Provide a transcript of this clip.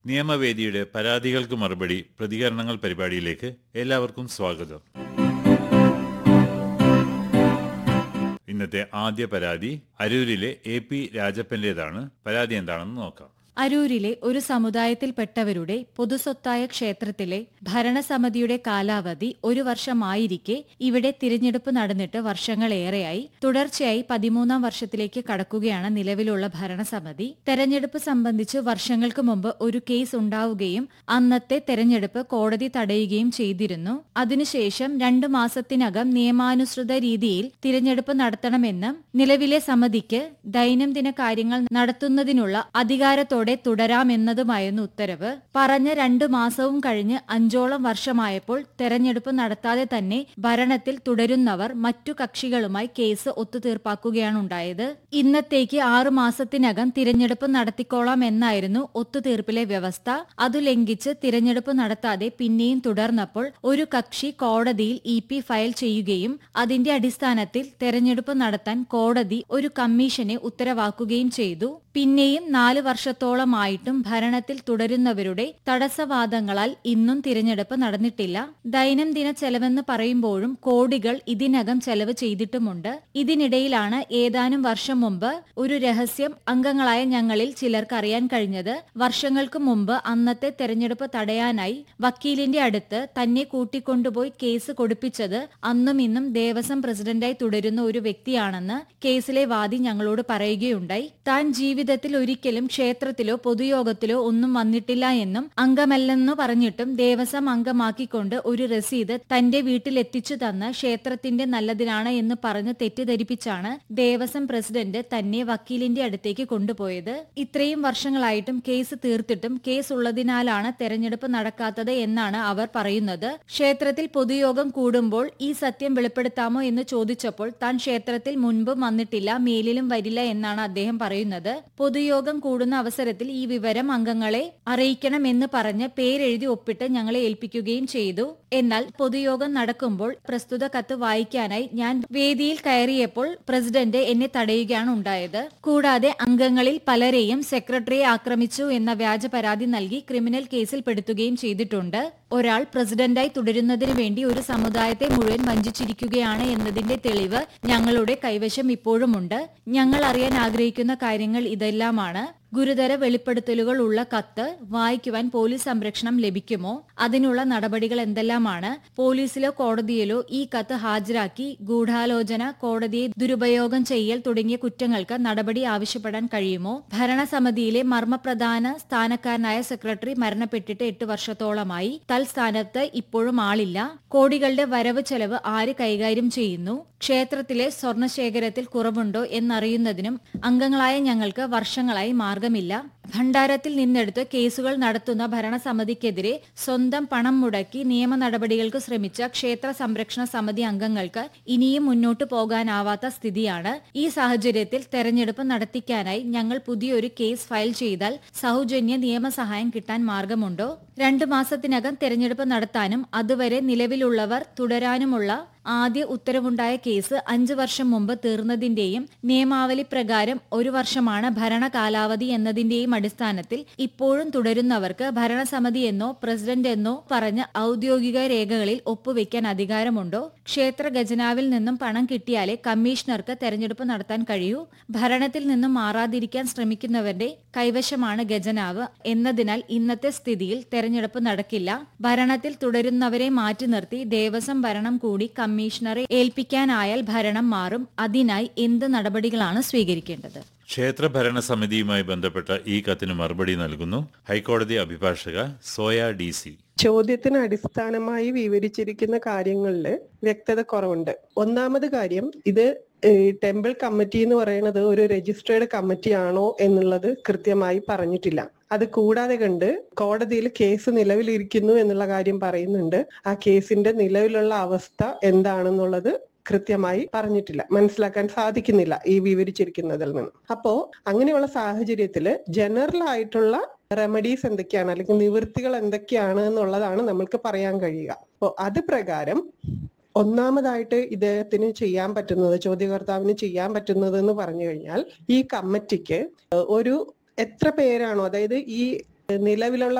നിയമവേദിയുടെ പരാതികൾക്ക് മറുപടി പ്രതികരണങ്ങൾ പരിപാടിയിലേക്ക് എല്ലാവർക്കും സ്വാഗതം ഇന്നത്തെ ആദ്യ പരാതി അരൂരിലെ എ പി രാജപ്പന്റേതാണ് പരാതി എന്താണെന്ന് നോക്കാം അരൂരിലെ ഒരു സമുദായത്തിൽപ്പെട്ടവരുടെ പൊതുസ്വത്തായ ക്ഷേത്രത്തിലെ ഭരണസമിതിയുടെ കാലാവധി ഒരു വർഷമായിരിക്കെ ഇവിടെ തിരഞ്ഞെടുപ്പ് നടന്നിട്ട് വർഷങ്ങളേറെയായി തുടർച്ചയായി പതിമൂന്നാം വർഷത്തിലേക്ക് കടക്കുകയാണ് നിലവിലുള്ള ഭരണസമിതി തെരഞ്ഞെടുപ്പ് സംബന്ധിച്ച് വർഷങ്ങൾക്ക് മുമ്പ് ഒരു കേസ് ഉണ്ടാവുകയും അന്നത്തെ തെരഞ്ഞെടുപ്പ് കോടതി തടയുകയും ചെയ്തിരുന്നു അതിനുശേഷം രണ്ടു മാസത്തിനകം നിയമാനുസൃത രീതിയിൽ തിരഞ്ഞെടുപ്പ് നടത്തണമെന്നും നിലവിലെ സമിതിക്ക് ദൈനംദിന കാര്യങ്ങൾ നടത്തുന്നതിനുള്ള അധികാരത്തോടെ തുടരാമെന്നതുമായിരുന്നു ഉത്തരവ് പറഞ്ഞ രണ്ടു മാസവും കഴിഞ്ഞ് അഞ്ചോളം വർഷമായപ്പോൾ തെരഞ്ഞെടുപ്പ് നടത്താതെ തന്നെ ഭരണത്തിൽ തുടരുന്നവർ മറ്റു കക്ഷികളുമായി കേസ് ഒത്തുതീർപ്പാക്കുകയാണ് ഉണ്ടായത് ഇന്നത്തേക്ക് ആറു മാസത്തിനകം തിരഞ്ഞെടുപ്പ് നടത്തിക്കോളാം എന്നായിരുന്നു ഒത്തുതീർപ്പിലെ വ്യവസ്ഥ അതു ലംഘിച്ച് തിരഞ്ഞെടുപ്പ് നടത്താതെ പിന്നെയും തുടർന്നപ്പോൾ ഒരു കക്ഷി കോടതിയിൽ ഇ പി ഫയൽ ചെയ്യുകയും അതിന്റെ അടിസ്ഥാനത്തിൽ തെരഞ്ഞെടുപ്പ് നടത്താൻ കോടതി ഒരു കമ്മീഷനെ ഉത്തരവാക്കുകയും ചെയ്തു പിന്നെയും നാല് വർഷത്തോളമായിട്ടും ഭരണത്തിൽ തുടരുന്നവരുടെ തടസ്സവാദങ്ങളാൽ ഇന്നും തിരഞ്ഞെടുപ്പ് നടന്നിട്ടില്ല ദൈനംദിന ചെലവെന്ന് പറയുമ്പോഴും കോടികൾ ഇതിനകം ചെലവ് ചെയ്തിട്ടുമുണ്ട് ഇതിനിടയിലാണ് ഏതാനും വർഷം മുമ്പ് ഒരു രഹസ്യം അംഗങ്ങളായ ഞങ്ങളിൽ ചിലർക്ക് അറിയാൻ കഴിഞ്ഞത് വർഷങ്ങൾക്ക് മുമ്പ് അന്നത്തെ തെരഞ്ഞെടുപ്പ് തടയാനായി വക്കീലിന്റെ അടുത്ത് തന്നെ കൂട്ടിക്കൊണ്ടുപോയി കേസ് കൊടുപ്പിച്ചത് അന്നും ഇന്നും ദേവസ്വം പ്രസിഡന്റായി തുടരുന്ന ഒരു വ്യക്തിയാണെന്ന് കേസിലെ വാദി ഞങ്ങളോട് പറയുകയുണ്ടായി താൻ ജീവിതത്തിൽ ഒരിക്കലും ക്ഷേത്രത്തിലോ പൊതുയോഗത്തിലോ ഒന്നും വന്നിട്ടില്ല എന്നും അംഗമല്ലെന്നു പറഞ്ഞിട്ടും ദേവസ്വം അംഗമാക്കിക്കൊണ്ട് ഒരു രസീത് തന്റെ വീട്ടിലെത്തിച്ചു തന്ന് ക്ഷേത്രത്തിന്റെ നല്ലതിനാണ് എന്ന് പറഞ്ഞ് തെറ്റിദ്ധരിപ്പിച്ചാണ് ദേവസ്വം പ്രസിഡന്റ് തന്നെ വക്കീലിന്റെ അടുത്തേക്ക് കൊണ്ടുപോയത് ഇത്രയും വർഷങ്ങളായിട്ടും കേസ് തീർത്തിട്ടും കേസ് ഉള്ളതിനാലാണ് തെരഞ്ഞെടുപ്പ് നടക്കാത്തത് എന്നാണ് അവർ പറയുന്നത് ക്ഷേത്രത്തിൽ പൊതുയോഗം കൂടുമ്പോൾ ഈ സത്യം വെളിപ്പെടുത്താമോ എന്ന് ചോദിച്ചപ്പോൾ താൻ ക്ഷേത്രത്തിൽ മുൻപും വന്നിട്ടില്ല മേലിലും വരില്ല എന്നാണ് അദ്ദേഹം പറയുന്നത് പൊതുയോഗം കൂടുന്ന അവസരത്തിൽ ഈ വിവരം അംഗങ്ങളെ അറിയിക്കണമെന്ന് പറഞ്ഞ് പേരെഴുതി ഒപ്പിട്ട് ഞങ്ങളെ ഏൽപ്പിക്കുകയും ചെയ്തു എന്നാൽ പൊതുയോഗം നടക്കുമ്പോൾ പ്രസ്തുത കത്ത് വായിക്കാനായി ഞാൻ വേദിയിൽ കയറിയപ്പോൾ പ്രസിഡന്റ് എന്നെ തടയുകയാണ് ഉണ്ടായത് കൂടാതെ അംഗങ്ങളിൽ പലരെയും സെക്രട്ടറിയെ ആക്രമിച്ചു എന്ന വ്യാജ പരാതി നൽകി ക്രിമിനൽ കേസിൽ പെടുത്തുകയും ചെയ്തിട്ടുണ്ട് ഒരാൾ പ്രസിഡന്റായി തുടരുന്നതിന് വേണ്ടി ഒരു സമുദായത്തെ മുഴുവൻ വഞ്ചിച്ചിരിക്കുകയാണ് എന്നതിന്റെ തെളിവ് ഞങ്ങളുടെ കൈവശം ഇപ്പോഴുമുണ്ട് ഞങ്ങൾ അറിയാൻ ആഗ്രഹിക്കുന്ന കാര്യങ്ങൾ ഇതെല്ലാമാണ് ഗുരുതര വെളിപ്പെടുത്തലുകൾ ഉള്ള കത്ത് വായിക്കുവാൻ പോലീസ് സംരക്ഷണം ലഭിക്കുമോ അതിനുള്ള നടപടികൾ എന്തെല്ലാമാണ് പോലീസിലോ കോടതിയിലോ ഈ കത്ത് ഹാജരാക്കി ഗൂഢാലോചന കോടതിയെ ദുരുപയോഗം ചെയ്യൽ തുടങ്ങിയ കുറ്റങ്ങൾക്ക് നടപടി ആവശ്യപ്പെടാൻ കഴിയുമോ ഭരണസമിതിയിലെ മർമ്മപ്രധാന സ്ഥാനക്കാരനായ സെക്രട്ടറി മരണപ്പെട്ടിട്ട് എട്ട് വർഷത്തോളമായി തൽസ്ഥാനത്ത് ഇപ്പോഴും ആളില്ല കോടികളുടെ വരവ് ചെലവ് ആര് കൈകാര്യം ചെയ്യുന്നു ക്ഷേത്രത്തിലെ സ്വർണശേഖരത്തിൽ കുറവുണ്ടോ എന്നറിയുന്നതിനും അംഗങ്ങളായ ഞങ്ങൾക്ക് വർഷങ്ങളായി മാർഗമില്ല ഭണ്ഡാരത്തിൽ നിന്നെടുത്ത് കേസുകൾ നടത്തുന്ന ഭരണസമിതിക്കെതിരെ സ്വന്തം പണം മുടക്കി നിയമ നടപടികൾക്ക് ശ്രമിച്ച ക്ഷേത്ര സംരക്ഷണ സമിതി അംഗങ്ങൾക്ക് ഇനിയും മുന്നോട്ടു പോകാനാവാത്ത സ്ഥിതിയാണ് ഈ സാഹചര്യത്തിൽ തെരഞ്ഞെടുപ്പ് നടത്തിക്കാനായി ഞങ്ങൾ പുതിയൊരു കേസ് ഫയൽ ചെയ്താൽ സൗജന്യ നിയമസഹായം കിട്ടാൻ മാർഗമുണ്ടോ രണ്ടു മാസത്തിനകം തെരഞ്ഞെടുപ്പ് നടത്താനും അതുവരെ നിലവിലുള്ളവർ തുടരാനുമുള്ള ആദ്യ ഉത്തരവുണ്ടായ കേസ് അഞ്ചു വർഷം മുമ്പ് തീർന്നതിന്റെയും നിയമാവലി പ്രകാരം ഒരു വർഷമാണ് ഭരണ കാലാവധി എന്നതിന്റെയും അടിസ്ഥാനത്തിൽ ഇപ്പോഴും തുടരുന്നവർക്ക് ഭരണസമിതി എന്നോ പ്രസിഡന്റ് എന്നോ പറഞ്ഞ ഔദ്യോഗിക രേഖകളിൽ ഒപ്പുവെക്കാൻ അധികാരമുണ്ടോ ക്ഷേത്ര ഖജനാവിൽ നിന്നും പണം കിട്ടിയാലേ കമ്മീഷണർക്ക് തെരഞ്ഞെടുപ്പ് നടത്താൻ കഴിയൂ ഭരണത്തിൽ നിന്നും മാറാതിരിക്കാൻ ശ്രമിക്കുന്നവരുടെ കൈവശമാണ് ഖജനാവ് എന്നതിനാൽ ഇന്നത്തെ സ്ഥിതിയിൽ തെരഞ്ഞെടുപ്പ് നടക്കില്ല ഭരണത്തിൽ തുടരുന്നവരെ മാറ്റി നിർത്തി ദേവസ്വം ഭരണം കൂടി കമ്മീഷണറെ ഏൽപ്പിക്കാനായാൽ ഭരണം മാറും അതിനായി എന്ത് നടപടികളാണ് സ്വീകരിക്കേണ്ടത് ക്ഷേത്ര ഭരണ സമിതിയുമായി ബന്ധപ്പെട്ട ഈ കത്തിന് മറുപടി നൽകുന്നു ഹൈക്കോടതി അഭിഭാഷക സോയ ഡി സി ചോദ്യത്തിന് അടിസ്ഥാനമായി വിവരിച്ചിരിക്കുന്ന കാര്യങ്ങളിൽ വ്യക്തത കുറവുണ്ട് ഒന്നാമത് കാര്യം ഇത് ഈ ടെമ്പിൾ കമ്മിറ്റി എന്ന് പറയുന്നത് ഒരു രജിസ്ട്രേഡ് കമ്മിറ്റി ആണോ എന്നുള്ളത് കൃത്യമായി പറഞ്ഞിട്ടില്ല അത് കൂടാതെ കണ്ട് കോടതിയിൽ കേസ് നിലവിലിരിക്കുന്നു എന്നുള്ള കാര്യം പറയുന്നുണ്ട് ആ കേസിന്റെ നിലവിലുള്ള അവസ്ഥ എന്താണെന്നുള്ളത് കൃത്യമായി പറഞ്ഞിട്ടില്ല മനസ്സിലാക്കാൻ സാധിക്കുന്നില്ല ഈ വിവരിച്ചിരിക്കുന്നതിൽ നിന്ന് അപ്പോ അങ്ങനെയുള്ള സാഹചര്യത്തില് ജനറൽ ആയിട്ടുള്ള റെമഡീസ് എന്തൊക്കെയാണ് അല്ലെങ്കിൽ നിവൃത്തികൾ എന്തൊക്കെയാണ് എന്നുള്ളതാണ് നമ്മൾക്ക് പറയാൻ കഴിയുക അപ്പോൾ അത് പ്രകാരം ഒന്നാമതായിട്ട് ഇദ്ദേഹത്തിന് ചെയ്യാൻ പറ്റുന്നത് ചോദ്യകർത്താവിന് ചെയ്യാൻ പറ്റുന്നത് എന്ന് പറഞ്ഞു കഴിഞ്ഞാൽ ഈ കമ്മിറ്റിക്ക് ഒരു എത്ര പേരാണോ അതായത് ഈ നിലവിലുള്ള